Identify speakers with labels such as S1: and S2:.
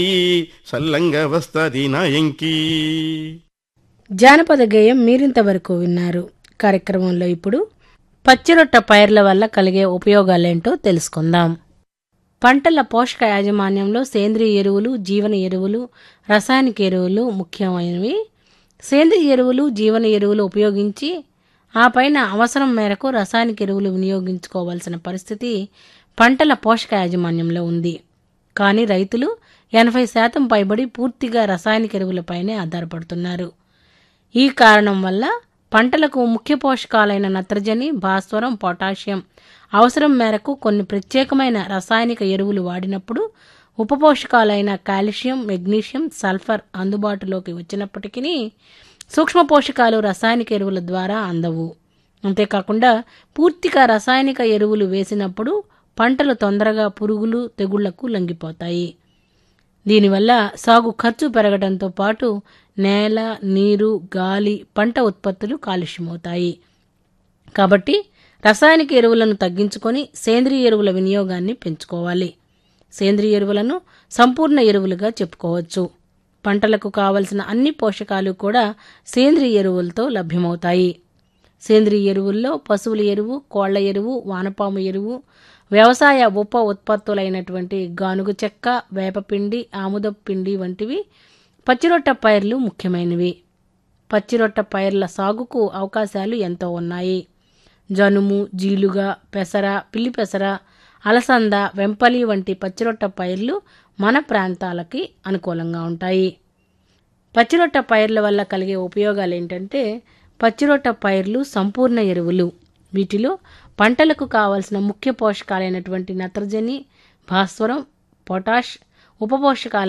S1: సల్లంగా వస్తాది నా ఎంకి
S2: జానపద గేయం మీరింతవరకు విన్నారు కార్యక్రమంలో ఇప్పుడు పచ్చిరొట్ట పైర్ల వల్ల కలిగే ఉపయోగాలేంటో తెలుసుకుందాం పంటల పోషక యాజమాన్యంలో సేంద్రియ ఎరువులు జీవన ఎరువులు రసాయనిక ఎరువులు ముఖ్యమైనవి సేంద్రియ ఎరువులు జీవన ఎరువులు ఉపయోగించి ఆ పైన అవసరం మేరకు రసాయనిక ఎరువులు వినియోగించుకోవాల్సిన పరిస్థితి పంటల పోషక యాజమాన్యంలో ఉంది కానీ రైతులు ఎనభై శాతం పైబడి పూర్తిగా రసాయనిక ఎరువులపైనే ఆధారపడుతున్నారు ఈ కారణం వల్ల పంటలకు ముఖ్య పోషకాలైన నత్రజని భాస్వరం పొటాషియం అవసరం మేరకు కొన్ని ప్రత్యేకమైన రసాయనిక ఎరువులు వాడినప్పుడు ఉపపోషకాలైన కాల్షియం మెగ్నీషియం సల్ఫర్ అందుబాటులోకి వచ్చినప్పటికీ సూక్ష్మ పోషకాలు రసాయనిక ఎరువుల ద్వారా అందవు అంతేకాకుండా పూర్తిగా రసాయనిక ఎరువులు వేసినప్పుడు పంటలు తొందరగా పురుగులు తెగుళ్లకు లొంగిపోతాయి దీనివల్ల సాగు ఖర్చు పెరగడంతో పాటు నేల నీరు గాలి పంట ఉత్పత్తులు కాలుష్యమవుతాయి కాబట్టి రసాయనిక ఎరువులను తగ్గించుకొని సేంద్రియ ఎరువుల వినియోగాన్ని పెంచుకోవాలి సేంద్రియ ఎరువులను సంపూర్ణ ఎరువులుగా చెప్పుకోవచ్చు పంటలకు కావలసిన అన్ని పోషకాలు కూడా సేంద్రియ ఎరువులతో లభ్యమవుతాయి సేంద్రియ ఎరువుల్లో పశువుల ఎరువు కోళ్ల ఎరువు వానపాము ఎరువు వ్యవసాయ ఉప ఉత్పత్తులైనటువంటి గానుగ చెక్క వేపపిండి ఆముదపు పిండి వంటివి పచ్చిరొట్ట పైర్లు ముఖ్యమైనవి పచ్చిరొట్ట పైర్ల సాగుకు అవకాశాలు ఎంతో ఉన్నాయి జనుము జీలుగా పెసర పిల్లి పెసర అలసంద వెంపలి వంటి పచ్చిరొట్ట పైర్లు మన ప్రాంతాలకి అనుకూలంగా ఉంటాయి పచ్చిరొట్ట పైర్ల వల్ల కలిగే ఉపయోగాలు ఏంటంటే పచ్చిరొట్ట పైర్లు సంపూర్ణ ఎరువులు వీటిలో పంటలకు కావలసిన ముఖ్య పోషకాలైనటువంటి నత్రజని భాస్వరం పొటాష్ ఉపపోషకాల